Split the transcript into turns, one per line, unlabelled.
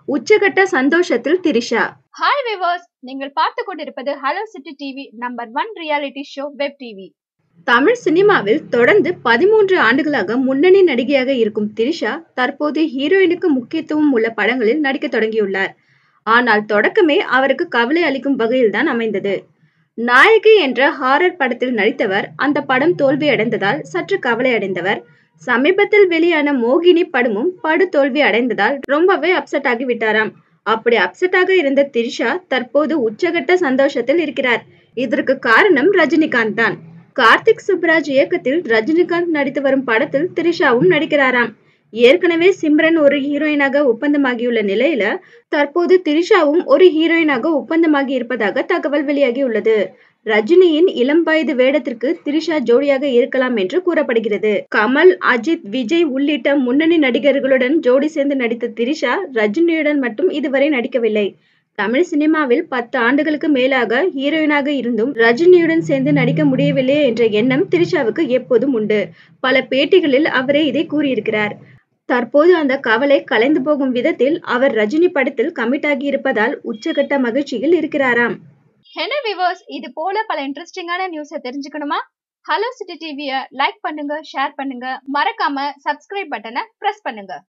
உச்சகட்ட சந்தோஷத்தில் Trisha
hi viewers நீங்கள் பார்த்து கொண்டிருப்பது hello city TV number one reality show web TV
Tamil சினிமாவில் தொடர்ந்து பதிமூன்று ஆண்டுகளாக முன்னணி நடிகையாக இருக்கும் திரிஷா தற்போது ஹீரோயினுக்கு முக்கியத்துவம் உள்ள படங்களில் நடிக்க தொடங்கியுள்ளார் ஆனால் தொடக்கமே அவருக்கு கவலை அளிக்கும் வகையில்தான் அமைந்தது நாயகி என்ற ஹாரர் படத்தில் நடித்தவர் அந்த படம் தோல்வி அடைந்ததால் சற்று கவலை அடைந்தவர் சமீபத்தில் வெளியான மோகினி படமும் படு தோல்வி அடைந்ததால் ரொம்பவே அப்செட் ஆகி விட்டாராம் அப்படி அப்செட்டாக இருந்த திரிஷா தற்போது உச்சகட்ட சந்தோஷத்தில் இருக்கிறார் இதற்கு காரணம் ரஜினிகாந்த் தான் கார்த்திக் சுப்ராஜ் இயக்கத்தில் ரஜினிகாந்த் நடித்து வரும் படத்தில் திரிஷாவும் நடிக்கிறாராம் ஏற்கனவே சிம்ரன் ஒரு ஹீரோயினாக ஒப்பந்தமாகியுள்ள நிலையில தற்போது திரிஷாவும் ஒரு ஹீரோயினாக ஒப்பந்தமாகி இருப்பதாக தகவல் வெளியாகியுள்ளது ரஜினியின் இளம் வயது வேடத்திற்கு திரிஷா ஜோடியாக இருக்கலாம் என்று கூறப்படுகிறது கமல் அஜித் விஜய் உள்ளிட்ட முன்னணி நடிகர்களுடன் ஜோடி சேர்ந்து நடித்த திரிஷா ரஜினியுடன் மட்டும் இதுவரை நடிக்கவில்லை தமிழ் சினிமாவில் பத்து ஆண்டுகளுக்கு மேலாக ஹீரோயினாக இருந்தும் ரஜினியுடன் சேர்ந்து நடிக்க முடியவில்லை என்ற எண்ணம் திரிஷாவுக்கு எப்போதும் உண்டு பல பேட்டிகளில் அவரே இதை கூறியிருக்கிறார் தற்போது அந்த கவலை கலைந்து போகும் விதத்தில் அவர் ரஜினி படத்தில் கமிட் ஆகி இருப்பதால் உச்சகட்ட மகிழ்ச்சியில் இருக்கிறாராம்
என்ன விவர்ஸ் இது போல பல இன்ட்ரெஸ்டிங்கான நியூஸை தெரிஞ்சுக்கணுமா ஹலோ சிட்டி டிவியை லைக் பண்ணுங்க ஷேர் பண்ணுங்க மறக்காம சப்ஸ்கிரைப் பட்டனை பிரஸ் பண்ணுங்க